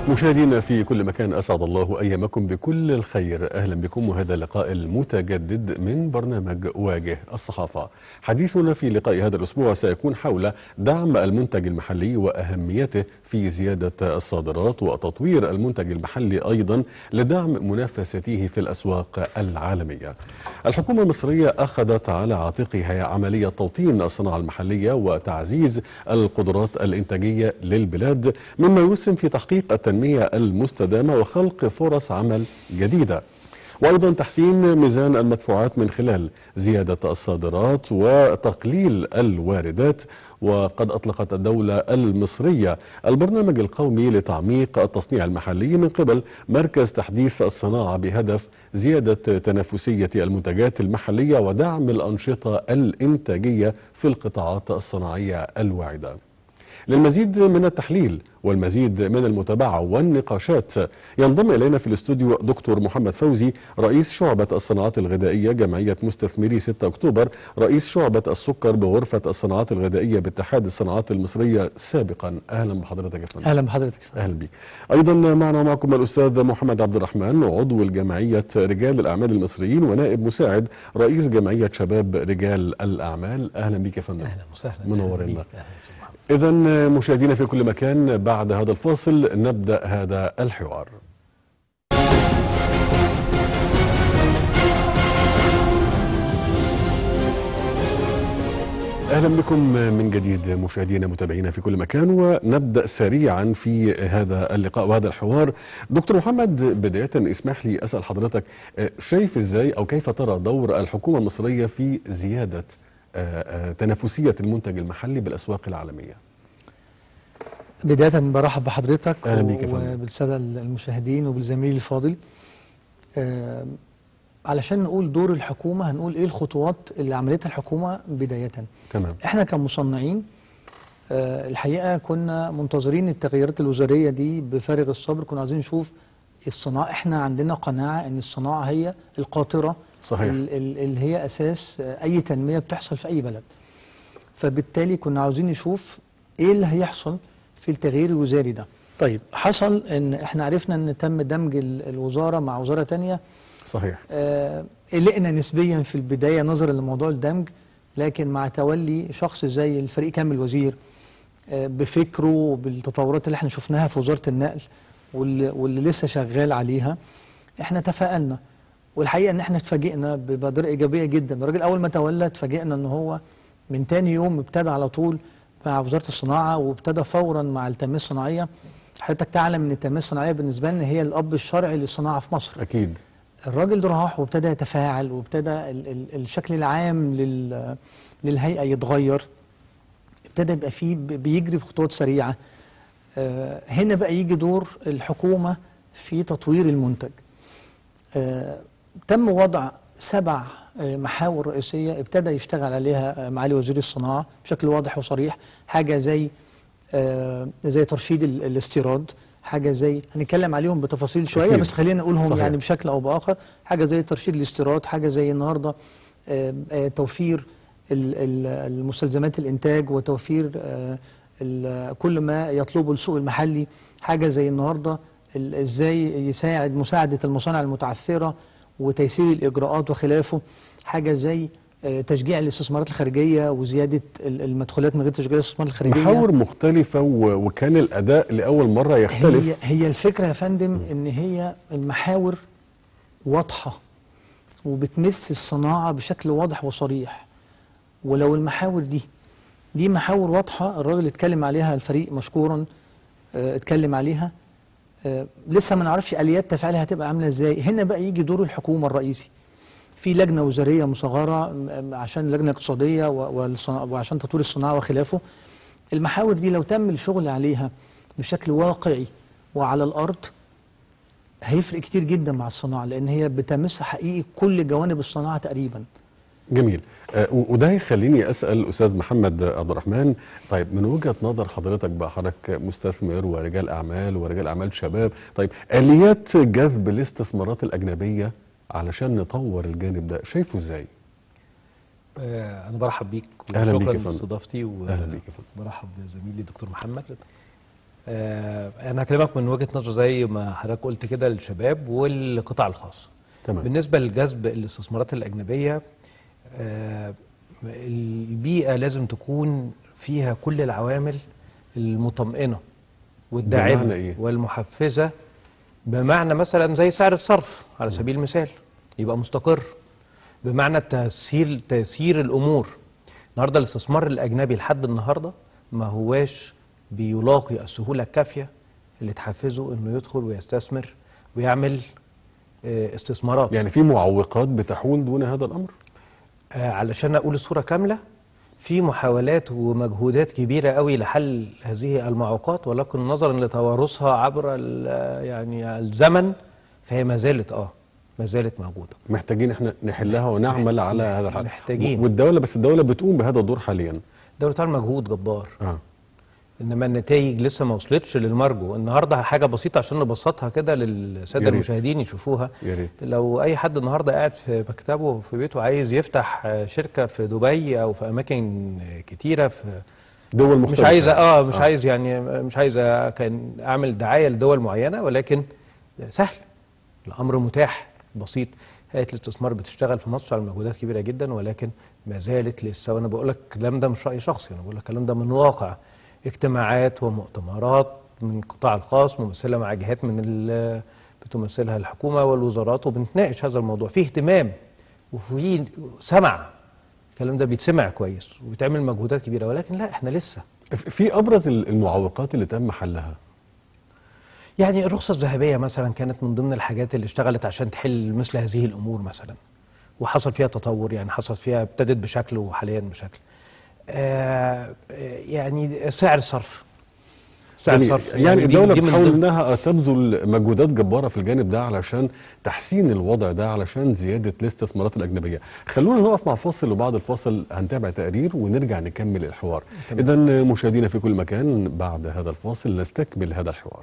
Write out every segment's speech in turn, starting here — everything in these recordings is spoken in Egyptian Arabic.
مشاهدينا في كل مكان أسعد الله أيامكم بكل الخير أهلا بكم وهذا اللقاء المتجدد من برنامج واجه الصحافة حديثنا في لقاء هذا الأسبوع سيكون حول دعم المنتج المحلي وأهميته في زيادة الصادرات وتطوير المنتج المحلي أيضا لدعم منافسته في الأسواق العالمية الحكومة المصرية أخذت على عاتقها عملية توطين الصناعة المحلية وتعزيز القدرات الإنتاجية للبلاد مما يسهم في تحقيق التنمية المستدامة وخلق فرص عمل جديدة وأيضا تحسين ميزان المدفوعات من خلال زيادة الصادرات وتقليل الواردات وقد أطلقت الدولة المصرية البرنامج القومي لتعميق التصنيع المحلي من قبل مركز تحديث الصناعة بهدف زيادة تنافسية المنتجات المحلية ودعم الأنشطة الإنتاجية في القطاعات الصناعية الواعدة للمزيد من التحليل والمزيد من المتابعة والنقاشات ينضم إلينا في الاستوديو دكتور محمد فوزي رئيس شعبة الصناعات الغذائية جمعية مستثمري 6 أكتوبر رئيس شعبة السكر بغرفة الصناعات الغذائية باتحاد الصناعات المصرية سابقا أهلا بحضرتك يا فندم اهلا بحضرتك اهلا بك ايضا معنا معكم الاستاذ محمد عبد الرحمن عضو الجمعيه رجال الاعمال المصريين ونائب مساعد رئيس جمعيه شباب رجال الاعمال اهلا بك يا فندم اهلا وسهلا منورنا. أهلا بيك. أهلا وسهلا. اذا مشاهدينا في كل مكان بعد هذا الفاصل نبدا هذا الحوار اهلا بكم من جديد مشاهدينا متابعينا في كل مكان ونبدا سريعا في هذا اللقاء وهذا الحوار دكتور محمد بدايه اسمح لي اسال حضرتك آه، شايف ازاي او كيف ترى دور الحكومه المصريه في زياده آه، آه، تنافسيه المنتج المحلي بالاسواق العالميه بداية برحب بحضرتك أهلا بيك يا فندم. وبالسادة المشاهدين وبالزميل الفاضل آه، علشان نقول دور الحكومة هنقول ايه الخطوات اللي عملتها الحكومة بداية تمام احنا كمصنعين آه، الحقيقة كنا منتظرين التغييرات الوزارية دي بفارغ الصبر كنا عايزين نشوف الصناعة احنا عندنا قناعة ان الصناعة هي القاطرة صحيح. ال- ال- اللي هي اساس آه، اي تنمية بتحصل في اي بلد فبالتالي كنا عاوزين نشوف ايه اللي هيحصل في التغيير الوزاري ده طيب حصل ان احنا عرفنا ان تم دمج ال- الوزارة مع وزارة تانية صحيح آه، قلقنا نسبيا في البداية نظرا لموضوع الدمج لكن مع تولي شخص زي الفريق كامل وزير آه، بفكره وبالتطورات اللي احنا شفناها في وزارة النقل واللي, واللي لسه شغال عليها احنا تفائلنا والحقيقة ان احنا اتفاجئنا ببادرة ايجابية جدا الراجل اول ما تولى اتفاجئنا ان هو من تاني يوم ابتدى على طول مع وزارة الصناعة وابتدى فورا مع التنمية الصناعية حضرتك تعلم ان التنمية الصناعية بالنسبة لنا هي الاب الشرعي للصناعة في مصر اكيد الراجل ده راح وابتدى يتفاعل وابتدى ال ال الشكل العام لل للهيئه يتغير ابتدى يبقى فيه ب- بيجري بخطوات سريعه آه هنا بقى يجي دور الحكومه في تطوير المنتج آه تم وضع سبع آه محاور رئيسيه ابتدى يشتغل عليها آه معالي وزير الصناعه بشكل واضح وصريح حاجه زي آه زي ترشيد ال- الاستيراد حاجه زي هنتكلم عليهم بتفاصيل شويه أكيد. بس خلينا نقولهم صحيح. يعني بشكل او باخر حاجه زي ترشيد الاستيراد حاجه زي النهارده آه، آه، توفير ال- ال- المستلزمات الانتاج وتوفير آه، ال- كل ما يطلبه السوق المحلي حاجه زي النهارده ال- ازاي يساعد مساعده المصانع المتعثره وتيسير الاجراءات وخلافه حاجه زي آه، تشجيع الاستثمارات الخارجيه وزياده ال- المدخولات من غير تشجيع الاستثمارات الخارجيه محاور مختلفه و- وكان الاداء لاول مره يختلف هي هي الفكره يا فندم ان هي المحاور واضحه وبتمس الصناعه بشكل واضح وصريح ولو المحاور دي دي محاور واضحه الراجل اتكلم عليها الفريق مشكورا اه اتكلم عليها اه لسه ما نعرفش اليات تفعيلها هتبقى عامله ازاي هنا بقى يجي دور الحكومه الرئيسي في لجنه وزاريه مصغره م- عشان لجنه اقتصاديه و- والصنا- وعشان تطوير الصناعه وخلافه المحاور دي لو تم الشغل عليها بشكل واقعي وعلى الارض هيفرق كتير جدا مع الصناعه لان هي بتمس حقيقي كل جوانب الصناعه تقريبا جميل آه، و- وده يخليني اسال استاذ محمد عبد الرحمن طيب من وجهه نظر حضرتك بقى حضرتك مستثمر ورجال اعمال ورجال اعمال شباب طيب اليات جذب الاستثمارات الاجنبيه علشان نطور الجانب ده شايفه ازاي آه، انا برحب بيك أهلا بيك يا وشكرا فندم. لاستضافتي أهلا بيك يا فندم. وبرحب بزميلي دكتور محمد آه انا هكلمك من وجهه نظر زي ما حضرتك قلت كده للشباب والقطاع الخاص تمام. بالنسبه لجذب الاستثمارات الاجنبيه آه البيئه لازم تكون فيها كل العوامل المطمئنه والداعمه بمعنى إيه؟ والمحفزه بمعنى مثلا زي سعر الصرف على سبيل المثال يبقى مستقر بمعنى تسهيل تيسير الامور النهارده الاستثمار الاجنبي لحد النهارده ما هواش بيلاقي السهوله الكافيه اللي تحفزه انه يدخل ويستثمر ويعمل آه، استثمارات يعني في معوقات بتحول دون هذا الامر آه، علشان اقول الصوره كامله في محاولات ومجهودات كبيره قوي لحل هذه المعوقات ولكن نظرا لتوارثها عبر ال- يعني الزمن فهي ما زالت اه ما زالت موجوده محتاجين احنا نحلها ونعمل على هذا الحل محتاجين. والدوله بس الدوله بتقوم بهذا الدور حاليا الدوله بتعمل مجهود جبار اه انما النتائج لسه ما وصلتش للمرجو النهارده حاجه بسيطه عشان نبسطها كده للساده يا ريت. المشاهدين يشوفوها يا ريت لو اي حد النهارده قاعد في مكتبه في بيته عايز يفتح آه، شركه في دبي او في اماكن آه، كتيره في دول مش مختلفه عايز اه مش عايز يعني مش عايز كان اعمل دعايه لدول معينه ولكن سهل الامر متاح بسيط هيئه الاستثمار بتشتغل في مصر على مجهودات كبيره جدا ولكن ما زالت لسه وانا بقول لك الكلام ده مش راي شخصي انا بقول لك الكلام ده من واقع اجتماعات ومؤتمرات من القطاع الخاص ممثله مع جهات من ال- بتمثلها الحكومه والوزارات وبنتناقش هذا الموضوع فيه اهتمام وفي سمع الكلام ده بيتسمع كويس وبيتعمل مجهودات كبيره ولكن لا احنا لسه في ابرز المعوقات اللي تم حلها يعني الرخصة الذهبية مثلا كانت من ضمن الحاجات اللي اشتغلت عشان تحل مثل هذه الأمور مثلا وحصل فيها تطور يعني حصل فيها ابتدت بشكل وحاليا بشكل آه يعني سعر الصرف سعر يعني, الصرف يعني دي- الدوله دي من بتحاول ضمن- انها تبذل مجهودات جباره في الجانب ده علشان تحسين الوضع ده علشان زياده الاستثمارات الاجنبيه خلونا نقف مع فاصل وبعد الفاصل هنتابع تقرير ونرجع نكمل الحوار اذا مشاهدينا في كل مكان بعد هذا الفاصل نستكمل هذا الحوار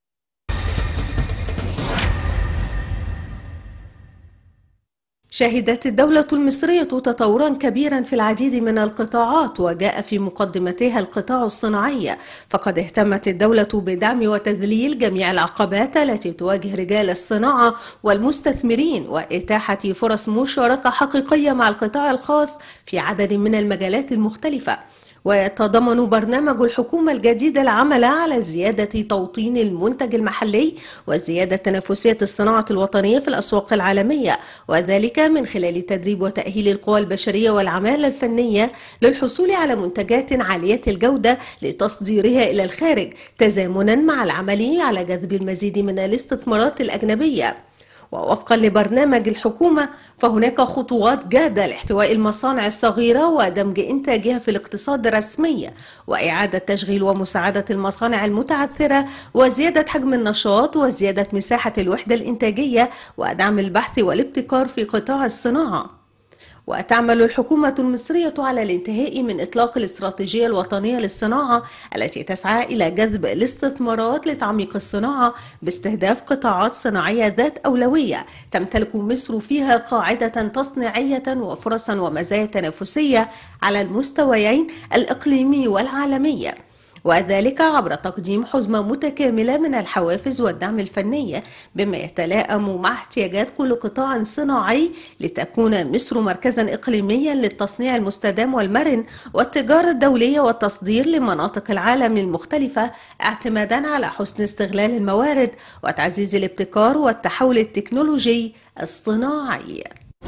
شهدت الدولة المصرية تطورا كبيرا في العديد من القطاعات وجاء في مقدمتها القطاع الصناعي فقد اهتمت الدولة بدعم وتذليل جميع العقبات التي تواجه رجال الصناعة والمستثمرين وإتاحة فرص مشاركة حقيقية مع القطاع الخاص في عدد من المجالات المختلفة ويتضمن برنامج الحكومة الجديد العمل على زيادة توطين المنتج المحلي وزيادة تنافسية الصناعة الوطنية في الأسواق العالمية وذلك من خلال تدريب وتأهيل القوى البشرية والعمالة الفنية للحصول على منتجات عالية الجودة لتصديرها إلى الخارج تزامنا مع العمل على جذب المزيد من الاستثمارات الأجنبية ووفقا لبرنامج الحكومة فهناك خطوات جادة لاحتواء المصانع الصغيرة ودمج إنتاجها في الاقتصاد الرسمي وإعادة تشغيل ومساعدة المصانع المتعثرة وزيادة حجم النشاط وزيادة مساحة الوحدة الإنتاجية ودعم البحث والابتكار في قطاع الصناعة وتعمل الحكومة المصرية على الانتهاء من إطلاق الاستراتيجية الوطنية للصناعة التي تسعى إلى جذب الاستثمارات لتعميق الصناعة باستهداف قطاعات صناعية ذات أولوية تمتلك مصر فيها قاعدة تصنيعية وفرصا ومزايا تنافسية على المستويين الإقليمي والعالمي وذلك عبر تقديم حزمة متكاملة من الحوافز والدعم الفني بما يتلائم مع احتياجات كل قطاع صناعي لتكون مصر مركزا إقليميا للتصنيع المستدام والمرن والتجارة الدولية والتصدير لمناطق العالم المختلفة اعتمادا على حسن استغلال الموارد وتعزيز الابتكار والتحول التكنولوجي الصناعي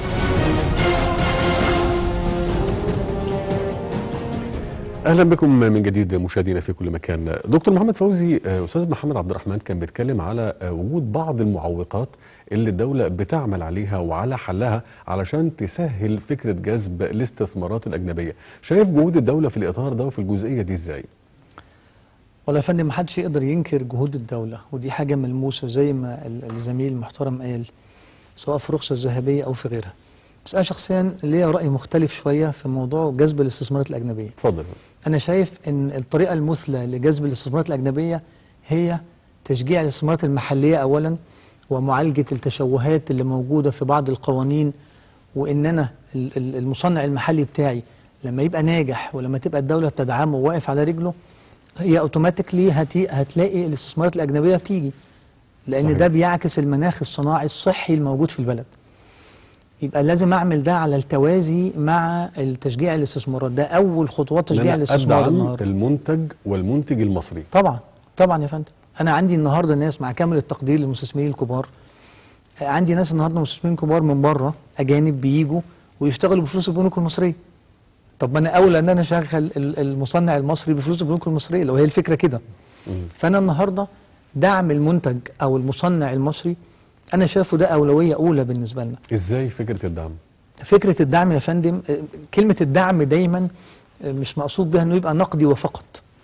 اهلا بكم من جديد مشاهدينا في كل مكان دكتور محمد فوزي آه، استاذ محمد عبد الرحمن كان بيتكلم على آه، وجود بعض المعوقات اللي الدوله بتعمل عليها وعلى حلها علشان تسهل فكره جذب الاستثمارات الاجنبيه شايف جهود الدوله في الاطار ده وفي الجزئيه دي ازاي ولا يا فندم محدش يقدر ينكر جهود الدولة ودي حاجة ملموسة زي ما ال- الزميل المحترم قال سواء في الرخصة الذهبية أو في غيرها بس أنا شخصيا ليا رأي مختلف شوية في موضوع جذب الاستثمارات الأجنبية اتفضل أنا شايف إن الطريقة المثلى لجذب الاستثمارات الأجنبية هي تشجيع الاستثمارات المحلية أولا ومعالجة التشوهات اللي موجودة في بعض القوانين وإن أنا ال- ال- المصنع المحلي بتاعي لما يبقى ناجح ولما تبقى الدولة بتدعمه وواقف على رجله هي اوتوماتيكلي هتي هتلاقي الاستثمارات الاجنبيه بتيجي لان صحيح. ده بيعكس المناخ الصناعي الصحي الموجود في البلد يبقى لازم اعمل ده على التوازي مع التشجيع الاستثمارات ده اول خطوات إن تشجيع أنا الاستثمار ادعم النهارده المنتج والمنتج المصري طبعا طبعا يا فندم انا عندي النهارده ناس مع كامل التقدير للمستثمرين الكبار آه، عندي ناس النهارده مستثمرين كبار من بره اجانب بيجوا ويشتغلوا بفلوس البنوك المصريه طب ما انا اولى ان انا اشغل ال- المصنع المصري بفلوس البنوك المصريه لو هي الفكره كده فانا النهارده دعم المنتج او المصنع المصري انا شايفه ده اولويه اولى بالنسبه لنا ازاي فكره الدعم فكرة الدعم يا فندم آه، كلمة الدعم دايما آه، مش مقصود بها انه يبقى نقدي وفقط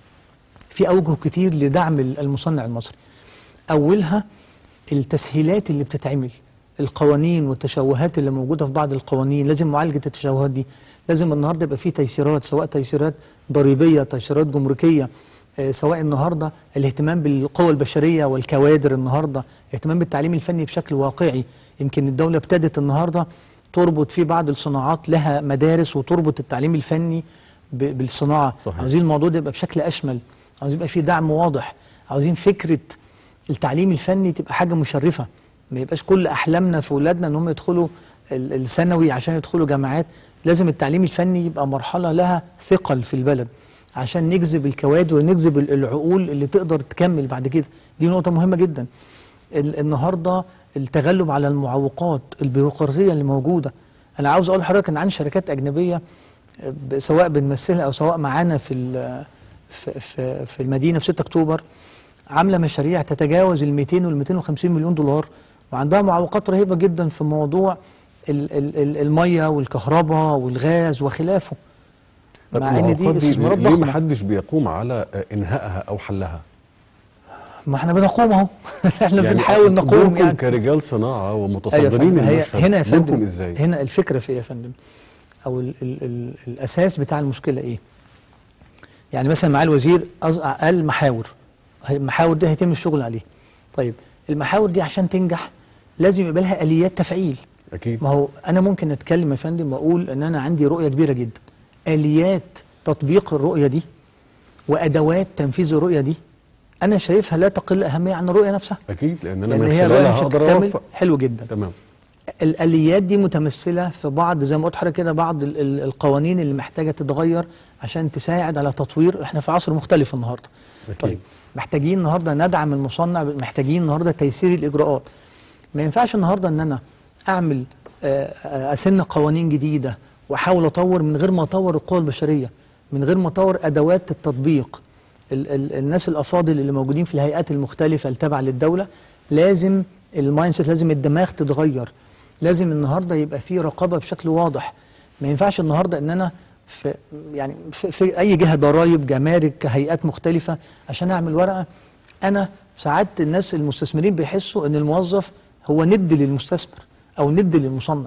في اوجه كتير لدعم ال- المصنع المصري اولها التسهيلات اللي بتتعمل القوانين والتشوهات اللي موجودة في بعض القوانين لازم معالجة التشوهات دي لازم النهاردة يبقى في تيسيرات سواء تيسيرات ضريبية تيسيرات جمركية آه، سواء النهاردة الاهتمام بالقوى البشرية والكوادر النهاردة اهتمام بالتعليم الفني بشكل واقعي يمكن الدولة ابتدت النهاردة تربط في بعض الصناعات لها مدارس وتربط التعليم الفني ب- بالصناعة صحيح. عاوزين الموضوع ده يبقى بشكل أشمل عاوزين يبقى فيه دعم واضح عاوزين فكرة التعليم الفني تبقى حاجة مشرفة ما يبقاش كل أحلامنا في أولادنا إن هم يدخلوا ال- الثانوي عشان يدخلوا جامعات لازم التعليم الفني يبقى مرحلة لها ثقل في البلد عشان نجذب الكوادر ونجذب ال- العقول اللي تقدر تكمل بعد كده دي نقطة مهمة جدا ال- النهارده التغلب على المعوقات البيروقراطيه اللي موجوده انا عاوز اقول لحضرتك ان عندي شركات اجنبيه آه، ب- سواء بنمثلها او سواء معانا في ال- في في, في المدينه في 6 اكتوبر عامله مشاريع تتجاوز ال 200 وال 250 مليون دولار وعندها معوقات رهيبه جدا في موضوع ال ال ال الميه والكهرباء والغاز وخلافه مع ان دي المعوقات استثمارات ليه ما ضخمه حدش بيقوم على آه، انهائها او حلها ما احنا بنقوم اهو احنا يعني بنحاول نقوم دوركم يعني كرجال صناعه أيوة يا ومتصدرين فندم. هي المشهد هنا يا دوركم فندم ازاي هنا الفكره في ايه يا فندم او ال ال ال الاساس بتاع المشكله ايه يعني مثلا مع الوزير أز- قال محاور هي- المحاور دي هيتم الشغل عليه طيب المحاور دي عشان تنجح لازم يبقى لها اليات تفعيل اكيد ما هو انا ممكن اتكلم يا فندم واقول ان انا عندي رؤيه كبيره جدا اليات تطبيق الرؤيه دي وادوات تنفيذ الرؤيه دي انا شايفها لا تقل اهميه عن الرؤيه نفسها اكيد لان انا لان من هي الرؤيه خلالها مش هقدر هتكتمل اوفق حلو جدا تمام الاليات دي متمثله في بعض زي ما قلت حضرتك كده بعض ال- ال- القوانين اللي محتاجه تتغير عشان تساعد على تطوير احنا في عصر مختلف النهارده أكيد. طيب محتاجين النهارده ندعم المصنع محتاجين النهارده تيسير الاجراءات ما ينفعش النهارده ان انا اعمل آه، آه، اسن قوانين جديده واحاول اطور من غير ما اطور القوى البشريه من غير ما اطور ادوات التطبيق ال ال الناس الافاضل اللي موجودين في الهيئات المختلفه التابعه للدوله لازم المايند سيت لازم الدماغ تتغير لازم النهارده يبقى في رقابه بشكل واضح ما ينفعش النهارده ان انا في يعني في, في اي جهه ضرائب جمارك هيئات مختلفه عشان اعمل ورقه انا ساعات الناس المستثمرين بيحسوا ان الموظف هو ند للمستثمر او ند للمصنع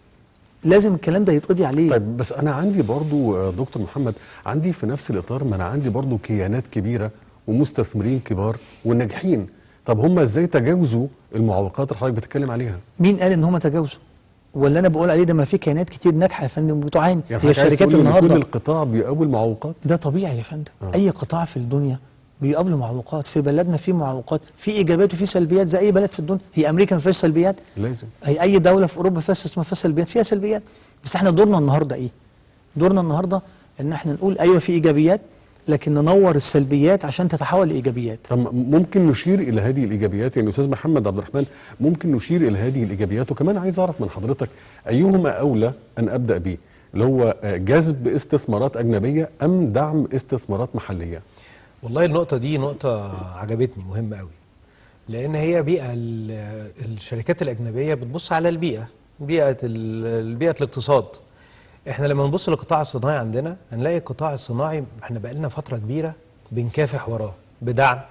لازم الكلام ده يتقضي عليه طيب بس انا عندي برضو آه، دكتور محمد عندي في نفس الاطار ما انا عندي برضو كيانات كبيره ومستثمرين كبار وناجحين طب هم ازاي تجاوزوا المعوقات اللي حضرتك بتتكلم عليها مين قال ان هم تجاوزوا ولا انا بقول عليه ده ما في كيانات كتير ناجحه يا فندم بتعاني يعني هي حضرتك عايز الشركات تقول إن كل النهارده القطاع بيقابل معوقات ده طبيعي يا فندم آه. اي قطاع في الدنيا بيقابله معوقات في بلدنا في معوقات في ايجابيات وفي سلبيات زي اي بلد في الدنيا هي امريكا ما فيهاش سلبيات لازم هي اي دوله في اوروبا فيها استثمار فيها سلبيات فيها سلبيات بس احنا دورنا النهارده ايه دورنا النهارده ان احنا نقول ايوه في ايجابيات لكن ننور السلبيات عشان تتحول لايجابيات طب ممكن نشير الى هذه الايجابيات يعني استاذ محمد عبد الرحمن ممكن نشير الى هذه الايجابيات وكمان عايز اعرف من حضرتك ايهما اولى ان ابدا به اللي هو آه، جذب استثمارات اجنبيه ام دعم استثمارات محليه والله النقطة دي نقطة عجبتني مهمة قوي لأن هي بيئة ال- الشركات الأجنبية بتبص على البيئة بيئة ال- بيئة الاقتصاد احنا لما نبص للقطاع الصناعي عندنا هنلاقي القطاع الصناعي احنا بقالنا فترة كبيرة بنكافح وراه بدعم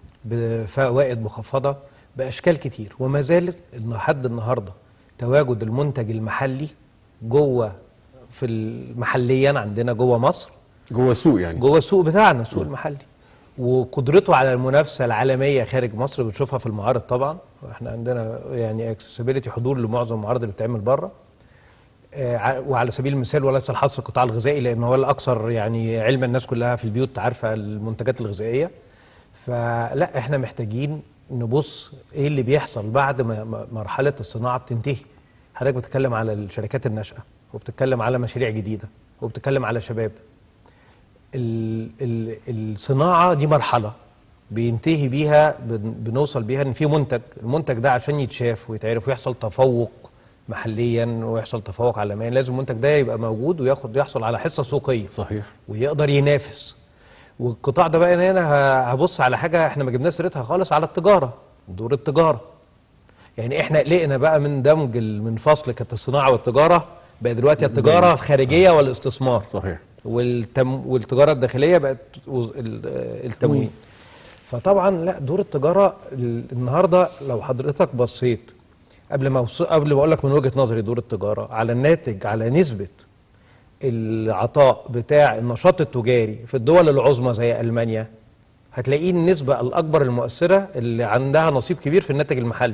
بفوائد مخفضة بأشكال كتير وما زال إن لحد النهاردة تواجد المنتج المحلي جوه في المحليا عندنا جوه مصر جوه السوق يعني جوه السوق بتاعنا السوق المحلي وقدرته على المنافسه العالميه خارج مصر بنشوفها في المعارض طبعا احنا عندنا يعني اكسسبيليتي حضور لمعظم المعارض اللي بتتعمل بره آه، ع- وعلى سبيل المثال وليس الحصر القطاع الغذائي لان هو الاكثر يعني علم الناس كلها في البيوت عارفه المنتجات الغذائيه فلا احنا محتاجين نبص ايه اللي بيحصل بعد ما ما مرحله الصناعه بتنتهي حضرتك بتتكلم على الشركات الناشئه وبتتكلم على مشاريع جديده وبتتكلم على شباب ال ال الصناعه دي مرحله بينتهي بيها بن- بنوصل بيها ان في منتج المنتج ده عشان يتشاف ويتعرف ويحصل تفوق محليا ويحصل تفوق عالميا لازم المنتج ده يبقى موجود وياخد يحصل على حصه سوقيه صحيح ويقدر ينافس والقطاع ده بقى أنا هنا ه- هبص على حاجه احنا ما جبناش سيرتها خالص على التجاره دور التجاره يعني احنا قلقنا بقى من دمج ال- من فصل كانت الصناعه والتجاره بقى دلوقتي التجاره الخارجيه والاستثمار صحيح والتم والتجاره الداخليه بقت وز- ال- آه، التموين فطبعا لا دور التجاره ال- النهارده لو حضرتك بصيت قبل ما أوص- قبل ما اقول لك من وجهه نظري دور التجاره على الناتج على نسبه العطاء بتاع النشاط التجاري في الدول العظمى زي المانيا هتلاقيه النسبه الاكبر المؤثره اللي عندها نصيب كبير في الناتج المحلي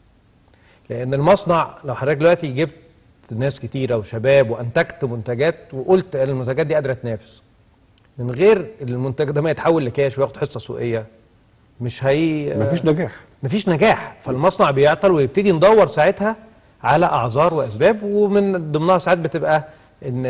لان المصنع لو حضرتك دلوقتي جبت ناس كتيره وشباب وانتجت منتجات وقلت المنتجات دي قادره تنافس من غير المنتج ده ما يتحول لكاش وياخد حصه سوقيه مش هي مفيش نجاح مفيش نجاح فالمصنع بيعطل ويبتدي ندور ساعتها على اعذار واسباب ومن ضمنها ساعات بتبقى ان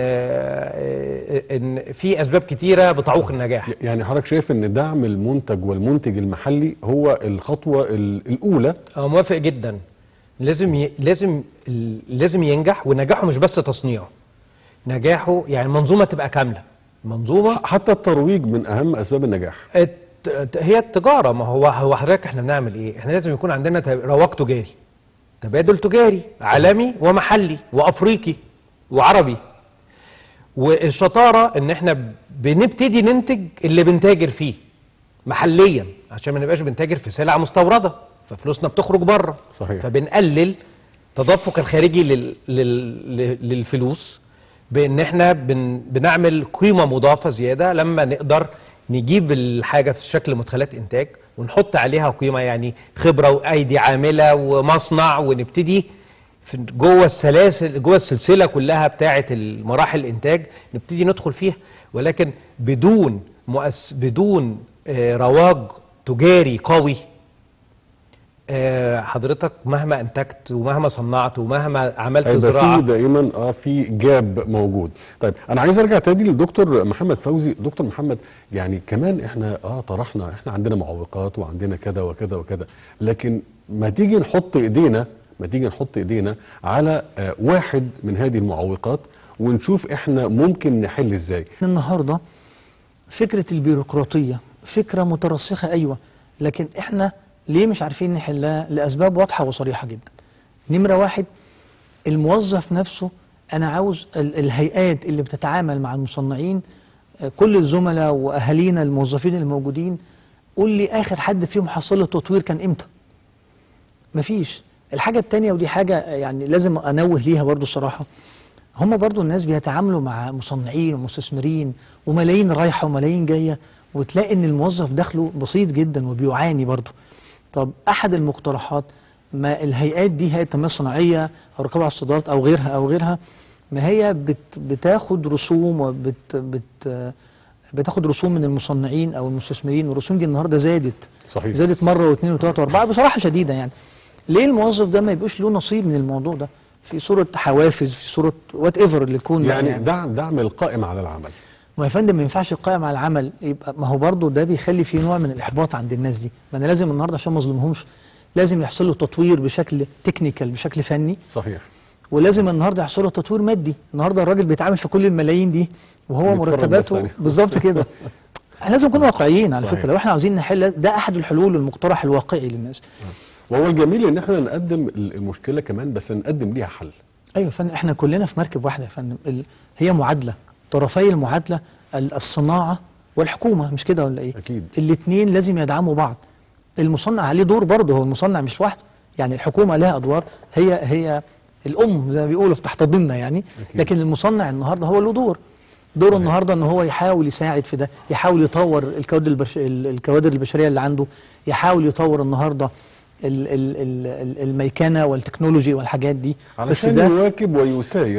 ان في اسباب كتيره بتعوق النجاح يعني حضرتك شايف ان دعم المنتج والمنتج المحلي هو الخطوه ال- الاولى أنا موافق جدا لازم ي... لازم ال- لازم ينجح ونجاحه مش بس تصنيعه نجاحه يعني المنظومه تبقى كامله منظومه حتى الترويج من اهم اسباب النجاح الت... هي التجاره ما هو هو حضرتك احنا بنعمل ايه؟ احنا لازم يكون عندنا ت- رواج تجاري تبادل تجاري عالمي ومحلي وافريقي وعربي والشطاره ان احنا بنبتدي ننتج اللي بنتاجر فيه محليا عشان ما نبقاش بنتاجر في سلع مستورده ففلوسنا بتخرج بره صحيح. فبنقلل تدفق الخارجي لل... لل... للفلوس بان احنا بن... بنعمل قيمه مضافه زياده لما نقدر نجيب الحاجه في شكل مدخلات انتاج ونحط عليها قيمه يعني خبره وايدي عامله ومصنع ونبتدي في جوه السلاسل جوه السلسله كلها بتاعه المراحل الانتاج نبتدي ندخل فيها ولكن بدون مؤس بدون آه، رواج تجاري قوي آه، حضرتك مهما انتجت ومهما صنعت ومهما عملت هيبقى زراعه في دائما اه في جاب موجود طيب انا عايز ارجع تاني للدكتور محمد فوزي دكتور محمد يعني كمان احنا اه طرحنا احنا عندنا معوقات وعندنا كذا وكذا وكذا لكن ما تيجي نحط ايدينا ما تيجي نحط ايدينا على آه واحد من هذه المعوقات ونشوف احنا ممكن نحل ازاي النهارده فكره البيروقراطيه فكره مترسخه ايوه لكن احنا ليه مش عارفين نحلها لاسباب واضحه وصريحه جدا نمره واحد الموظف نفسه انا عاوز ال- الهيئات اللي بتتعامل مع المصنعين آه، كل الزملاء واهالينا الموظفين الموجودين قول لي اخر حد فيهم حصل له تطوير كان امتى مفيش الحاجة التانية ودي حاجة يعني لازم أنوه ليها برضو الصراحة هم برضو الناس بيتعاملوا مع مصنعين ومستثمرين وملايين رايحة وملايين جاية وتلاقي ان الموظف دخله بسيط جدا وبيعاني برضو طب أحد المقترحات ما الهيئات دي هيئة التنمية الصناعية أو رقابة على الصادرات أو غيرها أو غيرها ما هي بت بتاخد رسوم وبت بت بتاخد رسوم من المصنعين أو المستثمرين والرسوم دي النهاردة زادت صحيح. زادت مرة واثنين وثلاثة وأربعة بصراحة شديدة يعني ليه الموظف ده ما يبقوش له نصيب من الموضوع ده في صورة حوافز في صورة وات ايفر اللي يكون يعني, يعني دعم دعم القائم على العمل ما يا فندم ما ينفعش القائم على العمل يبقى ما هو برضه ده بيخلي فيه نوع من الاحباط عند الناس دي ما انا لازم النهارده عشان ما اظلمهمش لازم يحصل له تطوير بشكل تكنيكال بشكل فني صحيح ولازم النهارده يحصل له تطوير مادي النهارده الراجل بيتعامل في كل الملايين دي وهو بيتفرج بس مرتباته عليه. بالظبط كده احنا لازم نكون واقعيين على صحيح. فكره لو احنا عاوزين نحل ده احد الحلول والمقترح الواقعي للناس وهو الجميل ان احنا نقدم المشكله كمان بس نقدم ليها حل ايوه يا فندم احنا كلنا في مركب واحده يا فندم ال- هي معادله طرفي المعادله ال- الصناعه والحكومه مش كده ولا ايه؟ أكيد. الاثنين لازم يدعموا بعض المصنع عليه دور برضه هو المصنع مش لوحده يعني الحكومه لها ادوار هي هي الام زي ما بيقولوا في تحت ضمننا يعني أكيد. لكن المصنع النهارده هو له دور دوره النهارده ان هو يحاول يساعد في ده يحاول يطور الكوادر البش... ال- الكوادر البشريه اللي عنده يحاول يطور النهارده ال... ال... ال... ال- الميكنه والتكنولوجي والحاجات دي بس علشان ده يواكب ويساير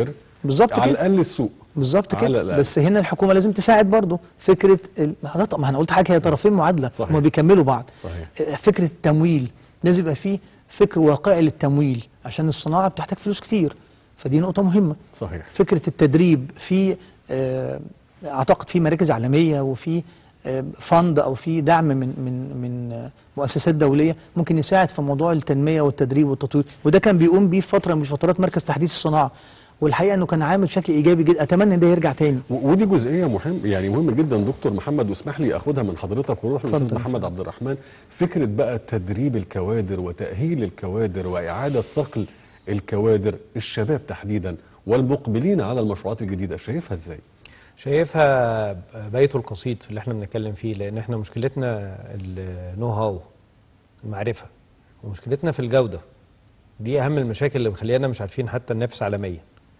بالظبط على كده الاقل السوق بالظبط على كده الأقل. بس هنا الحكومه لازم تساعد برضه فكره ال... ما أنا- ما انا قلت حاجه هي طرفين معادله صحيح. هما بيكملوا بعض صحيح. آه، فكره التمويل لازم يبقى فيه فكر واقعي للتمويل عشان الصناعه بتحتاج فلوس كتير فدي نقطه مهمه صحيح فكره التدريب في آه، اعتقد في مراكز عالميه وفي آه، فند او في دعم من من من آه، مؤسسات دوليه ممكن يساعد في موضوع التنميه والتدريب والتطوير وده كان بيقوم بيه في فتره من الفترات مركز تحديث الصناعه والحقيقه انه كان عامل بشكل ايجابي جدا اتمنى ان ده يرجع تاني و- ودي جزئيه مهم يعني مهمه جدا دكتور محمد واسمح لي اخدها من حضرتك ونروح للاستاذ اتفضل، محمد اتفضل. عبد الرحمن فكره بقى تدريب الكوادر وتاهيل الكوادر واعاده صقل الكوادر الشباب تحديدا والمقبلين على المشروعات الجديده شايفها ازاي؟ شايفها بيته القصيد في اللي احنا بنتكلم فيه لان احنا مشكلتنا النو هاو المعرفه ومشكلتنا في الجوده دي اهم المشاكل اللي مخلينا مش عارفين حتى ننافس عالميا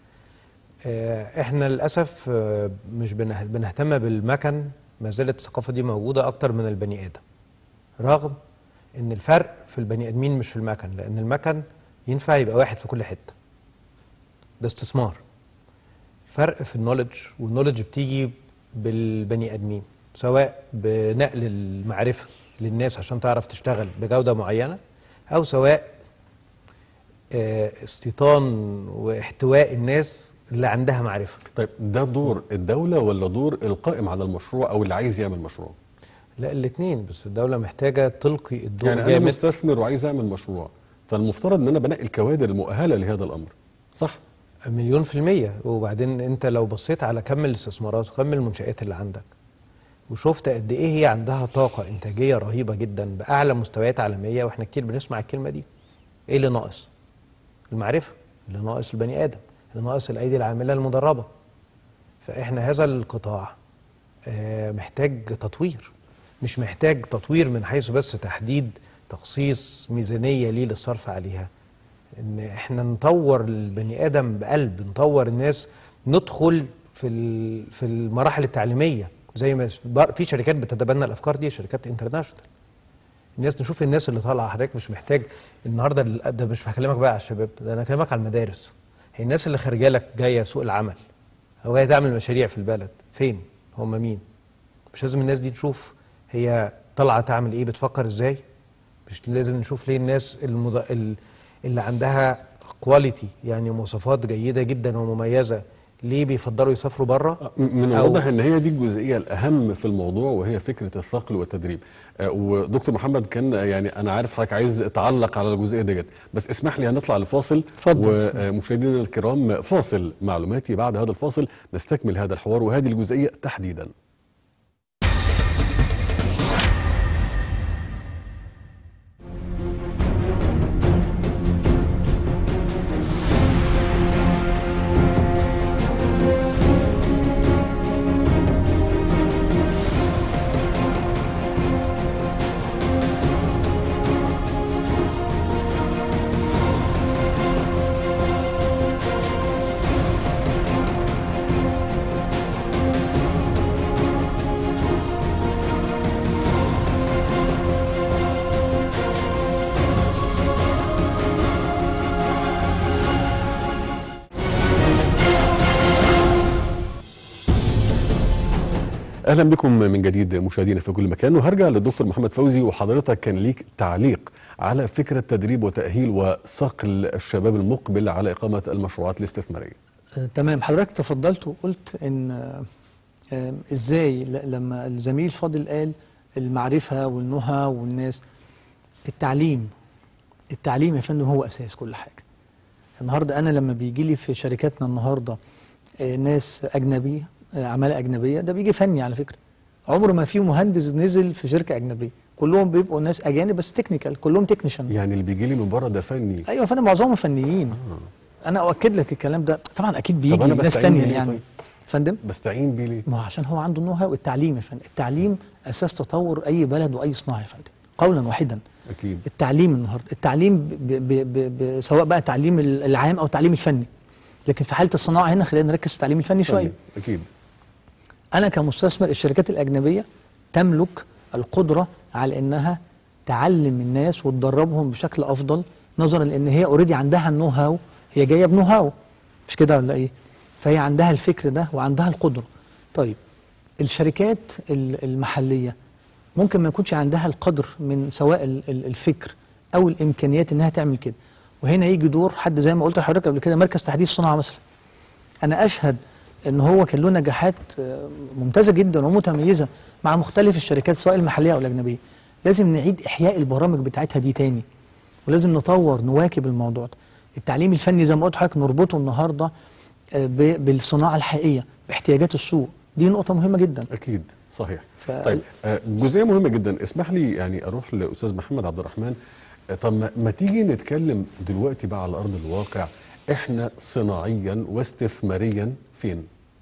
آه، احنا للاسف آه، مش بنه- بنهتم بالمكن ما زالت الثقافه دي موجوده اكتر من البني ادم رغم ان الفرق في البني ادمين مش في المكن لان المكن ينفع يبقى واحد في كل حته ده استثمار فرق في النولج والنولج بتيجي بالبني ادمين سواء بنقل المعرفه للناس عشان تعرف تشتغل بجوده معينه او سواء آه، استيطان واحتواء الناس اللي عندها معرفه طيب ده دور الدوله ولا دور القائم على المشروع او اللي عايز يعمل مشروع؟ لا الاثنين بس الدوله محتاجه تلقي الضوء يعني انا جامد مستثمر وعايز اعمل مشروع فالمفترض ان انا بنقي الكوادر المؤهله لهذا الامر صح؟ مليون في المية وبعدين انت لو بصيت على كم الاستثمارات وكم المنشآت اللي عندك وشفت قد ايه هي عندها طاقة انتاجية رهيبة جدا بأعلى مستويات عالمية واحنا كتير بنسمع الكلمة دي ايه اللي ناقص؟ المعرفة اللي ناقص البني آدم اللي ناقص الأيدي العاملة المدربة فاحنا هذا القطاع آه، محتاج تطوير مش محتاج تطوير من حيث بس تحديد تخصيص ميزانية ليه للصرف عليها ان احنا نطور البني ادم بقلب نطور الناس ندخل في ال- في المراحل التعليميه زي ما بر- في شركات بتتبنى الافكار دي شركات انترناشونال الناس نشوف الناس اللي طالعه حضرتك مش محتاج النهارده ال- ده مش بكلمك بقى على الشباب ده انا بكلمك على المدارس هي الناس اللي خارجه لك جايه سوق العمل او جايه تعمل مشاريع في البلد فين هم مين مش لازم الناس دي نشوف هي طالعه تعمل ايه بتفكر ازاي مش لازم نشوف ليه الناس المض... ال- اللي عندها كواليتي يعني مواصفات جيده جدا ومميزه ليه بيفضلوا يسافروا بره من أو- الواضح ان هي دي الجزئيه الاهم في الموضوع وهي فكره الثقل والتدريب آه، ودكتور محمد كان آه، يعني انا عارف حضرتك عايز تعلق على الجزئيه ديت بس اسمح لي هنطلع لفاصل اتفضل. ومشاهدينا الكرام فاصل معلوماتي بعد هذا الفاصل نستكمل هذا الحوار وهذه الجزئيه تحديدا اهلا بكم من جديد مشاهدينا في كل مكان وهرجع للدكتور محمد فوزي وحضرتك كان ليك تعليق على فكره تدريب وتاهيل وصقل الشباب المقبل على اقامه المشروعات الاستثماريه آه، تمام حضرتك تفضلت وقلت ان آه، آه، ازاي ل- لما الزميل فاضل قال المعرفه والنهى والناس التعليم التعليم يا فندم هو اساس كل حاجه النهارده انا لما بيجي لي في شركاتنا النهارده آه، ناس اجنبيه آه، عماله اجنبيه ده بيجي فني على فكره عمر ما في مهندس نزل في شركه اجنبيه كلهم بيبقوا ناس اجانب بس تكنيكال كلهم تكنيشن يعني اللي بيجي لي من بره ده فني ايوه يا فندم معظمهم فنيين انا اؤكد لك الكلام ده طبعا اكيد بيجي أنا ناس بستعين تانية بيه ليه يعني طيب؟ فندم بستعين بيه ليه ما هو عشان هو عنده النو هاو التعليم يا فندم التعليم اساس تطور اي بلد واي صناعه يا فندم قولا واحدا اكيد التعليم النهارده التعليم ب ب ب ب سواء بقى تعليم ال- العام او تعليم الفني لكن في حاله الصناعه هنا خلينا نركز في التعليم الفني شويه اكيد انا كمستثمر الشركات الاجنبيه تملك القدره على انها تعلم الناس وتدربهم بشكل افضل نظرا لان هي اوريدي عندها النو هاو هي جايه بنو هاو مش كده ولا ايه فهي عندها الفكر ده وعندها القدره طيب الشركات ال- المحليه ممكن ما يكونش عندها القدر من سواء ال- ال- الفكر او الامكانيات انها تعمل كده وهنا يجي دور حد زي ما قلت لحضرتك قبل كده مركز تحديث صناعه مثلا انا اشهد ان هو كان له نجاحات آه، ممتازه جدا ومتميزه مع مختلف الشركات سواء المحليه او الاجنبيه لازم نعيد احياء البرامج بتاعتها دي تاني ولازم نطور نواكب الموضوع ده التعليم الفني زي ما قلت لحضرتك نربطه النهارده آه، ب- بالصناعه الحقيقيه باحتياجات السوق دي نقطه مهمه جدا اكيد صحيح ف- طيب آه، جزئيه مهمه جدا اسمح لي يعني اروح لاستاذ محمد عبد الرحمن آه، طب ما- ما تيجي نتكلم دلوقتي بقى على ارض الواقع احنا صناعيا واستثماريا فين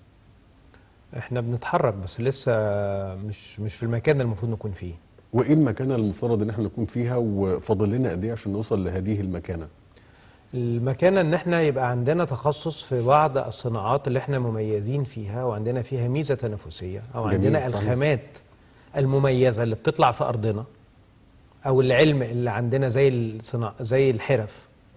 احنا بنتحرك بس لسه مش مش في المكان اللي المفروض نكون فيه وايه المكانه المفترض ان احنا نكون فيها وفاضل لنا قد ايه عشان نوصل لهذه المكانه المكانة ان احنا يبقى عندنا تخصص في بعض الصناعات اللي احنا مميزين فيها وعندنا فيها ميزة تنافسية او جميل، عندنا صحيح. الخامات المميزة اللي بتطلع في ارضنا او العلم اللي عندنا زي الصناع زي الحرف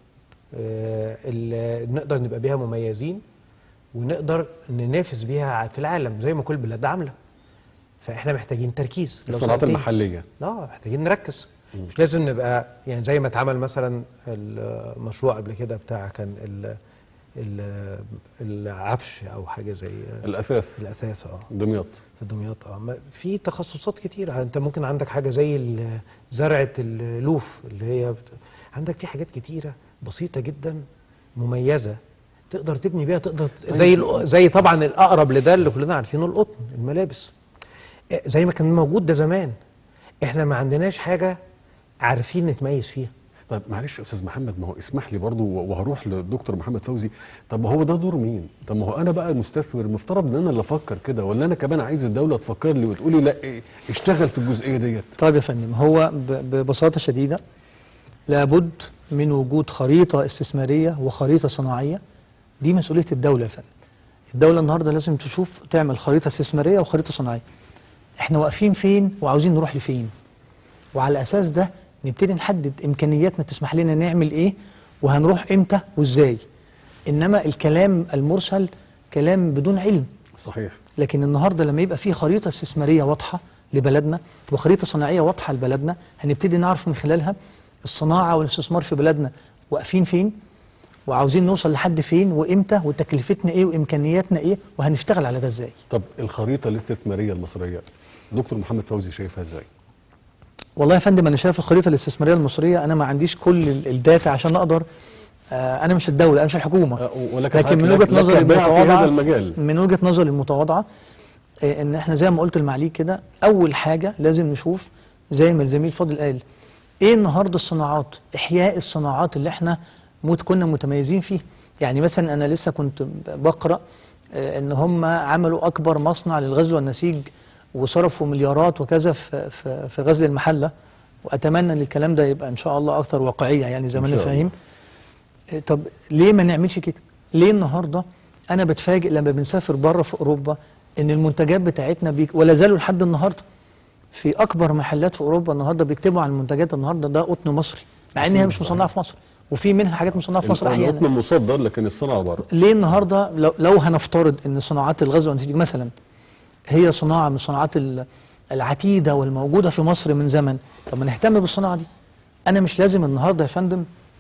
آه، اللي نقدر نبقى بيها مميزين ونقدر ننافس بيها في العالم زي ما كل بلاد عاملة فاحنا محتاجين تركيز لو الصناعات سألتني. المحليه اه محتاجين نركز مش لازم نبقى يعني زي ما اتعمل مثلا المشروع قبل كده بتاع كان ال ال العفش او حاجه زي الاثاث الاثاث اه دمياط في دمياط اه ما- في تخصصات كتير انت ممكن عندك حاجه زي ال- زرعه اللوف اللي هي بت... عندك في حاجات كتيره بسيطه جدا مميزه تقدر تبني بيها تقدر ت- زي الق- زي طبعا الاقرب لده اللي كلنا عارفينه القطن الملابس إيه، زي ما كان موجود ده زمان احنا ما عندناش حاجه عارفين نتميز فيها طيب معلش يا استاذ محمد ما هو اسمح لي برضو وهروح للدكتور محمد فوزي طب ما هو ده دور مين طب ما هو انا بقى المستثمر المفترض ان انا اللي افكر كده ولا انا كمان عايز الدوله تفكر لي وتقولي لا إيه، اشتغل في الجزئيه ديت طيب يا فندم هو ب- ببساطة شديدة لابد من وجود خريطة استثمارية وخريطة صناعية دي مسؤولية الدولة يا فندم الدولة النهاردة لازم تشوف تعمل خريطة استثمارية وخريطة صناعية احنا واقفين فين وعاوزين نروح لفين وعلى الأساس ده نبتدي نحدد إمكانياتنا تسمح لنا نعمل إيه وهنروح إمتى وإزاي إنما الكلام المرسل كلام بدون علم صحيح لكن النهارده لما يبقى في خريطه استثماريه واضحه لبلدنا وخريطه صناعيه واضحه لبلدنا هنبتدي نعرف من خلالها الصناعه والاستثمار في بلدنا واقفين فين وعاوزين نوصل لحد فين وامتى وتكلفتنا ايه وامكانياتنا ايه وهنشتغل على ده ازاي طب الخريطه الاستثماريه المصريه دكتور محمد فوزي شايفها ازاي والله يا فندم انا شايف الخريطه الاستثماريه المصريه انا ما عنديش كل ال- الداتا عشان اقدر آه انا مش الدوله انا مش الحكومه آه، ولكن لكن من حضرتك وجهه لك- نظري لك باع في المتواضعه هذا المجال. من وجهه نظري المتواضعه آه، ان احنا زي ما قلت المعاليك كده اول حاجه لازم نشوف زي ما الزميل فاضل قال ايه النهارده الصناعات احياء الصناعات اللي احنا مت كنا متميزين فيها يعني مثلا انا لسه كنت بقرا آه، ان هم عملوا اكبر مصنع للغزل والنسيج وصرفوا مليارات وكذا في في, في غزل المحله واتمنى ان الكلام ده يبقى ان شاء الله اكثر واقعيه يعني زي ما إن انا شاء الله. فاهم إيه طب ليه ما نعملش كده؟ ليه النهارده انا بتفاجئ لما بنسافر بره في اوروبا ان المنتجات بتاعتنا بيك ولا زالوا لحد النهارده في اكبر محلات في اوروبا النهارده بيكتبوا عن المنتجات النهارده ده قطن مصري مع ان هي مش مصنعه في مصر وفي منها حاجات مصنعه في مصر احيانا القطن مصدر لكن الصناعه بره ليه النهارده لو, لو هنفترض ان صناعات الغزل والنسيج مثلا هي صناعه من الصناعات ال- العتيده والموجوده في مصر من زمن طب ما نهتم بالصناعه دي انا مش لازم النهارده يا فندم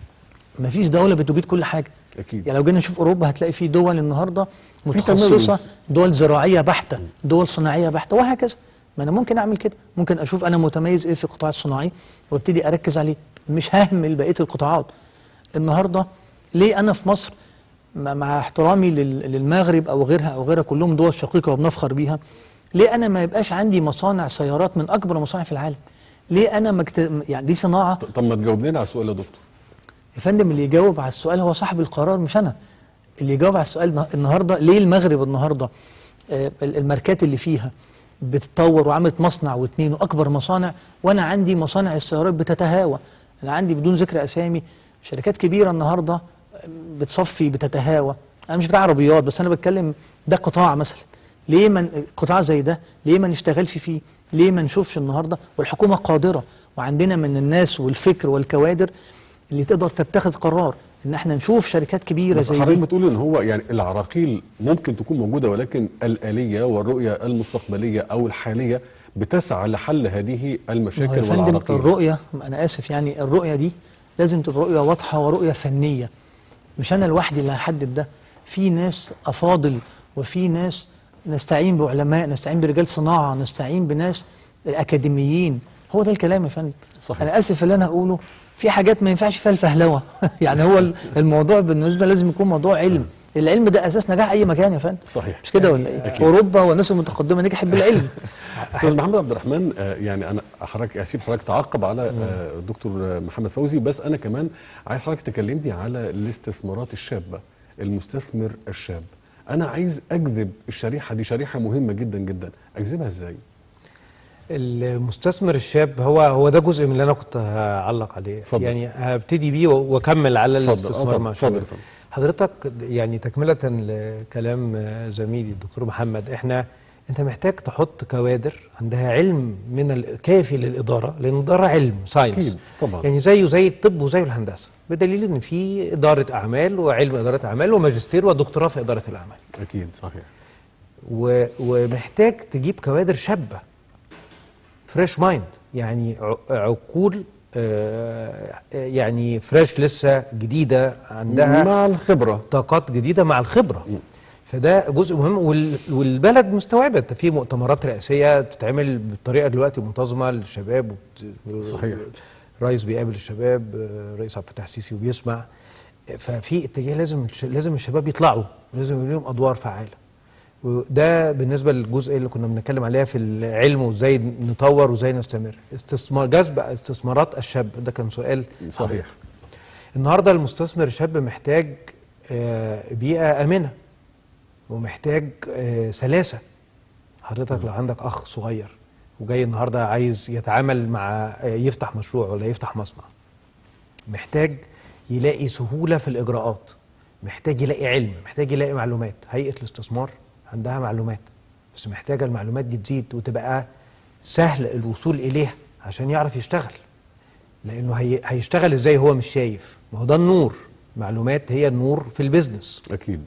ما فيش دوله بتجيد كل حاجه اكيد يعني لو جينا نشوف اوروبا هتلاقي في دول النهارده تميز. متخصصه دول زراعيه بحته دول صناعيه بحته وهكذا ما انا ممكن اعمل كده ممكن اشوف انا متميز ايه في القطاع الصناعي وابتدي اركز عليه مش ههمل بقيه القطاعات النهارده ليه انا في مصر مع- مع احترامي لل- للمغرب او غيرها او غيرها كلهم دول شقيقه وبنفخر بيها ليه انا ما يبقاش عندي مصانع سيارات من اكبر المصانع في العالم ليه انا مكت... يعني دي صناعه طب ما تجاوب لنا على السؤال يا دكتور يا فندم اللي يجاوب على السؤال هو صاحب القرار مش انا اللي يجاوب على السؤال نه- النهارده ليه المغرب النهارده آه، ال- الماركات اللي فيها بتتطور وعملت مصنع واثنين واكبر مصانع وانا عندي مصانع السيارات بتتهاوى انا عندي بدون ذكر اسامي شركات كبيره النهارده آه، بتصفي بتتهاوى انا مش بتاع عربيات بس انا بتكلم ده قطاع مثلا ليه من قطاع زي ده ليه ما نشتغلش فيه ليه ما نشوفش النهارده والحكومه قادره وعندنا من الناس والفكر والكوادر اللي تقدر تتخذ قرار ان احنا نشوف شركات كبيره بس زي حضرتك دي بتقول ان هو يعني العراقيل ممكن تكون موجوده ولكن الاليه والرؤيه المستقبليه او الحاليه بتسعى لحل هذه ما هو يا المشاكل فندم والعراقيل الرؤيه انا اسف يعني الرؤيه دي لازم تبقى رؤيه واضحه ورؤيه فنيه مش انا لوحدي اللي هحدد ده في ناس افاضل وفي ناس نستعين بعلماء نستعين برجال صناعه نستعين بناس اكاديميين هو ده الكلام يا فندم صحيح. انا اسف اللي انا هقوله في حاجات ما ينفعش فيها الفهلوه يعني هو ال- الموضوع بالنسبه لازم يكون موضوع علم العلم ده اساس نجاح اي مكان يا فندم صحيح مش كده ولا ايه اوروبا والناس المتقدمه نجحت بالعلم استاذ محمد عبد الرحمن آه، يعني انا حضرتك هسيب حضرتك تعقب على آه، الدكتور آه، محمد فوزي بس انا كمان عايز حضرتك تكلمني على الاستثمارات الشابه المستثمر الشاب انا عايز اجذب الشريحه دي شريحه مهمه جدا جدا اجذبها ازاي المستثمر الشاب هو هو ده جزء من اللي انا كنت هعلق عليه اتفضل. يعني هبتدي بيه واكمل على اتفضل. آه الاستثمار طبعا. مع اتفضل الشباب يا فندم. حضرتك يعني تكملة لكلام زميلي الدكتور محمد احنا انت محتاج تحط كوادر عندها علم من الكافي للاداره لان الاداره علم ساينس أكيد، طبعا. يعني زيه زي الطب وزي الهندسه بدليل ان في اداره اعمال وعلم اداره اعمال وماجستير ودكتوراه في اداره الاعمال اكيد صحيح و... ومحتاج تجيب كوادر شابه فريش مايند يعني ع- عقول آه، يعني فريش لسه جديده عندها مع الخبره طاقات جديده مع الخبره فده جزء مهم وال- والبلد مستوعبه انت في مؤتمرات رئاسيه تتعمل بطريقه دلوقتي منتظمه للشباب وبت... صحيح. الرئيس بيقابل الشباب آه، رئيس عبد الفتاح السيسي وبيسمع ففي اتجاه لازم الش- لازم الشباب يطلعوا لازم يبقى لهم ادوار فعاله وده بالنسبه للجزء اللي كنا بنتكلم عليها في العلم وازاي نطور وازاي نستمر استثمار جذب استثمارات الشاب ده كان سؤال صحيح حضرتك. النهارده المستثمر الشاب محتاج آه، بيئه امنه ومحتاج آه، سلاسه حضرتك لو عندك اخ صغير وجاي النهارده عايز يتعامل مع آه، يفتح مشروع ولا يفتح مصنع محتاج يلاقي سهوله في الاجراءات محتاج يلاقي علم محتاج يلاقي معلومات هيئه الاستثمار عندها معلومات بس محتاجه المعلومات دي تزيد وتبقى سهل الوصول اليها عشان يعرف يشتغل لانه هي هيشتغل ازاي هو مش شايف ما هو ده النور معلومات هي النور في البيزنس اكيد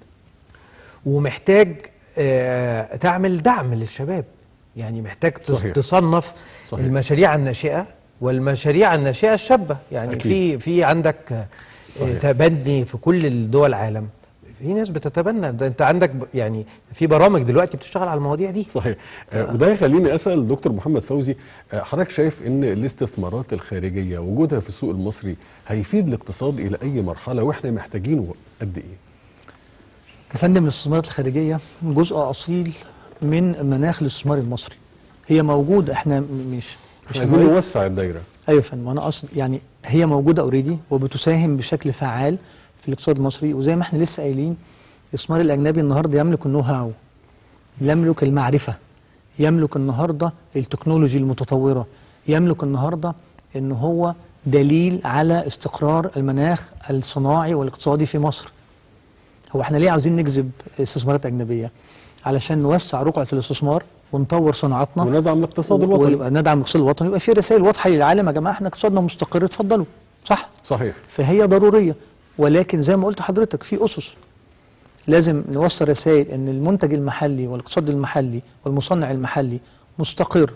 ومحتاج آه تعمل دعم للشباب يعني محتاج تص- صحيح. تصنف صحيح. المشاريع الناشئه والمشاريع الناشئه الشابه يعني أكيد. في في عندك آه، صحيح. تبني في كل دول العالم في ناس بتتبنى ده انت عندك ب- يعني في برامج دلوقتي بتشتغل على المواضيع دي صحيح آه، وده يخليني اسال دكتور محمد فوزي آه، حضرتك شايف ان الاستثمارات الخارجيه وجودها في السوق المصري هيفيد الاقتصاد الى اي مرحله واحنا محتاجينه قد ايه يا فندم الاستثمارات الخارجيه جزء اصيل من مناخ الاستثمار المصري هي موجوده احنا م- مش مش عايزين هنقول- نوسع الدايره ايوه يا فندم انا اقصد يعني هي موجوده اوريدي وبتساهم بشكل فعال في الاقتصاد المصري وزي ما احنا لسه قايلين الاستثمار الاجنبي النهارده يملك النو هاو يملك المعرفه يملك النهارده التكنولوجي المتطوره يملك النهارده ان هو دليل على استقرار المناخ الصناعي والاقتصادي في مصر هو احنا ليه عاوزين نجذب استثمارات اجنبيه علشان نوسع رقعه الاستثمار ونطور صناعاتنا وندعم الاقتصاد و- الوطني ويبقى ندعم الاقتصاد الوطني ويبقى في رسائل واضحه للعالم يا جماعه احنا اقتصادنا مستقر اتفضلوا صح صحيح فهي ضروريه ولكن زي ما قلت حضرتك في اسس لازم نوصل رسائل ان المنتج المحلي والاقتصاد المحلي والمصنع المحلي مستقر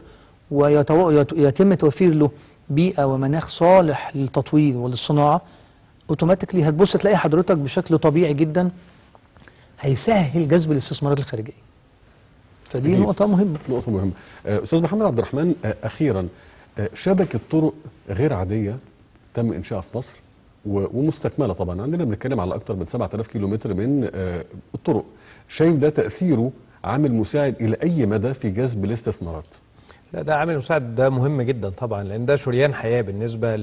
ويتم توفير له بيئه ومناخ صالح للتطوير وللصناعه اوتوماتيكلي هتبص تلاقي حضرتك بشكل طبيعي جدا هيسهل جذب الاستثمارات الخارجيه فدي أكيد. نقطه مهمه نقطه مهمه آه، استاذ محمد عبد الرحمن آه، اخيرا آه، شبكه طرق غير عاديه تم انشائها في مصر و- ومستكمله طبعا عندنا بنتكلم على اكثر من 7000 كيلومتر من آه، الطرق شايف ده تاثيره عامل مساعد الى اي مدى في جذب الاستثمارات لا ده عامل مساعد ده مهم جدا طبعا لان ده شريان حياه بالنسبه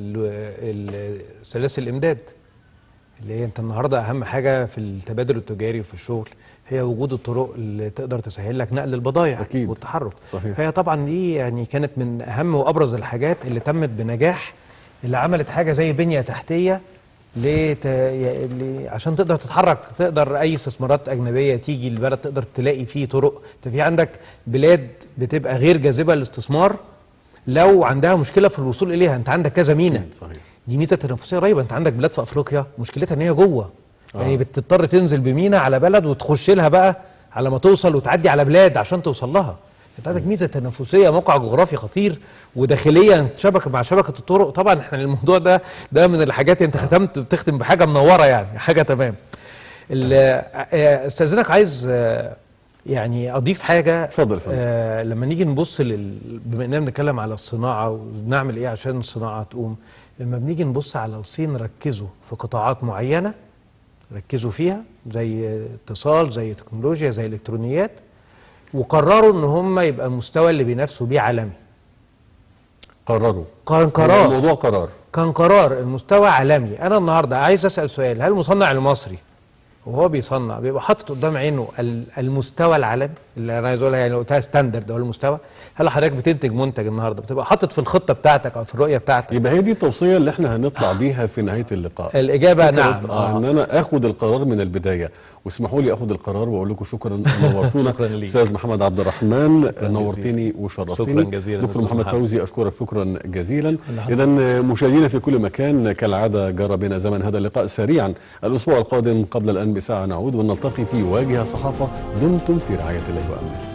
لسلاسل الامداد اللي هي انت النهارده اهم حاجه في التبادل التجاري وفي الشغل هي وجود الطرق اللي تقدر تسهل لك نقل البضائع أكيد. والتحرك صحيح. فهي طبعا دي يعني كانت من اهم وابرز الحاجات اللي تمت بنجاح اللي عملت حاجه زي بنيه تحتيه لت... ي- ل... عشان تقدر تتحرك تقدر اي استثمارات اجنبيه تيجي البلد تقدر تلاقي فيه طرق انت في عندك بلاد بتبقى غير جاذبه للاستثمار لو عندها مشكله في الوصول اليها انت عندك كذا مينا أكيد، صحيح دي ميزه تنافسيه رهيبه انت عندك بلاد في افريقيا مشكلتها ان هي جوه يعني بتضطر تنزل بمينا على بلد وتخش لها بقى على ما توصل وتعدي على بلاد عشان توصل لها انت عندك ميزه تنافسيه موقع جغرافي خطير وداخليا شبكه مع شبكه الطرق طبعا احنا الموضوع ده ده من الحاجات انت ختمت بتختم بحاجه منوره يعني حاجه تمام ال- آه، استاذنك عايز آه، يعني اضيف حاجه اتفضل يا فندم. آه لما نيجي نبص لل... بما اننا بنتكلم على الصناعه وبنعمل ايه عشان الصناعه تقوم لما بنيجي نبص على الصين ركزوا في قطاعات معينه ركزوا فيها زي اتصال زي تكنولوجيا زي الكترونيات وقرروا ان هم يبقى المستوى اللي بينافسوا بيه عالمي قرروا كان قرار الموضوع قرار كان قرار المستوى عالمي انا النهارده عايز اسال سؤال هل المصنع المصري وهو بيصنع بيبقى حاطط قدام عينه ال- المستوى العالمي اللي انا عايز اقولها يعني لو قلتها ستاندرد هو المستوى هل حضرتك بتنتج منتج النهارده بتبقى حاطط في الخطه بتاعتك او في الرؤيه بتاعتك يبقى هي دي التوصيه اللي احنا هنطلع بيها في نهايه اللقاء الاجابه فكرة نعم آه ان انا اخد القرار من البدايه واسمحوا لي اخد القرار واقول لكم شكرا نورتونا شكراً ليك. استاذ محمد عبد الرحمن جزيلا. نورتني وشرفتني شكراً جزيلاً دكتور أستاذ محمد محمد. فوزي اشكرك شكرا جزيلا اذا مشاهدينا في كل مكان كالعاده جرى بنا زمن هذا اللقاء سريعا الاسبوع القادم قبل الان بساعه نعود ونلتقي في واجهه صحافه دمتم في رعايه الله وامنه